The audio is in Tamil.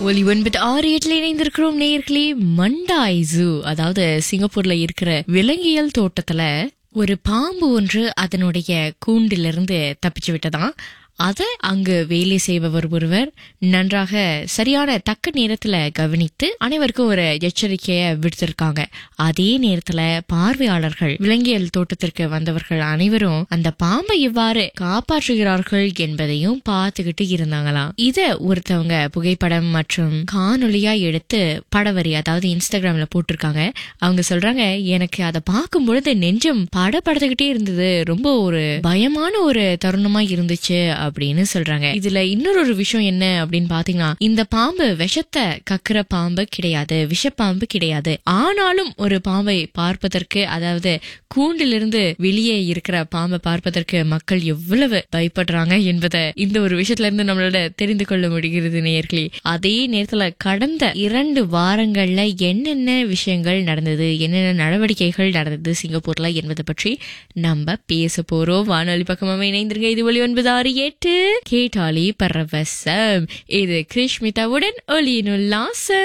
ஒலி ஒன்பது ஆறு எட்டுல இணைந்திருக்கிறோம் நேயர்களே மண்டாய் ஜூ அதாவது சிங்கப்பூர்ல இருக்கிற விலங்கியல் தோட்டத்துல ஒரு பாம்பு ஒன்று அதனுடைய கூண்டிலிருந்து தப்பிச்சு விட்டதாம் அத அங்கு வேலை செய்பவர் ஒருவர் நன்றாக சரியான தக்க நேரத்துல கவனித்து அனைவருக்கும் ஒரு எச்சரிக்கைய விடுத்திருக்காங்க அதே நேரத்துல பார்வையாளர்கள் விலங்கியல் தோட்டத்திற்கு வந்தவர்கள் அனைவரும் அந்த பாம்பை எவ்வாறு காப்பாற்றுகிறார்கள் என்பதையும் பார்த்துக்கிட்டு இருந்தாங்களாம் இத ஒருத்தவங்க புகைப்படம் மற்றும் காணொளியா எடுத்து படவரி அதாவது இன்ஸ்டாகிராம்ல போட்டிருக்காங்க அவங்க சொல்றாங்க எனக்கு அதை பார்க்கும் பொழுது நெஞ்சம் படப்படுத்துக்கிட்டே இருந்தது ரொம்ப ஒரு பயமான ஒரு தருணமா இருந்துச்சு அப்படின்னு சொல்றாங்க இதுல இன்னொரு ஒரு விஷயம் என்ன அப்படின்னு பாத்தீங்கன்னா இந்த பாம்பு விஷத்தை கக்குற பாம்பு கிடையாது விஷப்பாம்பு கிடையாது ஆனாலும் ஒரு பாம்பை பார்ப்பதற்கு அதாவது கூண்டிலிருந்து வெளியே இருக்கிற பாம்பை பார்ப்பதற்கு மக்கள் எவ்வளவு பயப்படுறாங்க என்பதை இந்த ஒரு விஷயத்துல இருந்து நம்மளோட தெரிந்து கொள்ள முடிகிறது நேயர்களே அதே நேரத்துல கடந்த இரண்டு வாரங்கள்ல என்னென்ன விஷயங்கள் நடந்தது என்னென்ன நடவடிக்கைகள் நடந்தது சிங்கப்பூர்ல என்பதை பற்றி நம்ம பேச போறோம் வானொலி பக்கமாக இணைந்திருங்க இது ஒலி ஒன்பது ஆறு எட்டு கேட்டாலி பரவசம் இது கிருஷ்மிதாவுடன் ஒலியினுல்லாசம்